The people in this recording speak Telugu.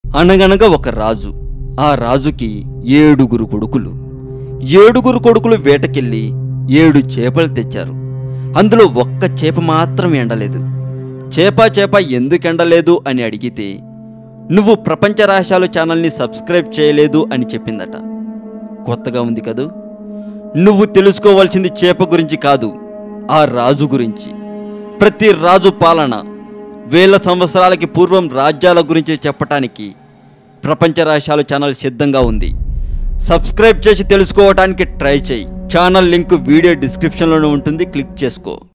అనగనగా ఒక రాజు ఆ రాజుకి ఏడుగురు కొడుకులు ఏడుగురు కొడుకులు వేటకెళ్ళి ఏడు చేపలు తెచ్చారు అందులో ఒక్క చేప మాత్రం ఎండలేదు చేప చేప ఎందుకు ఎండలేదు అని అడిగితే నువ్వు ప్రపంచ రహస్యాలు ఛానల్ని సబ్స్క్రైబ్ చేయలేదు అని చెప్పిందట కొత్తగా ఉంది కదూ నువ్వు తెలుసుకోవాల్సింది చేప గురించి కాదు ఆ రాజు గురించి ప్రతి రాజు పాలన వేల సంవత్సరాలకి పూర్వం రాజ్యాల గురించి చెప్పటానికి ప్రపంచ రహస్యాలు ఛానల్ సిద్ధంగా ఉంది సబ్స్క్రైబ్ చేసి తెలుసుకోవడానికి ట్రై చేయి ఛానల్ లింక్ వీడియో డిస్క్రిప్షన్లోనే ఉంటుంది క్లిక్ చేసుకో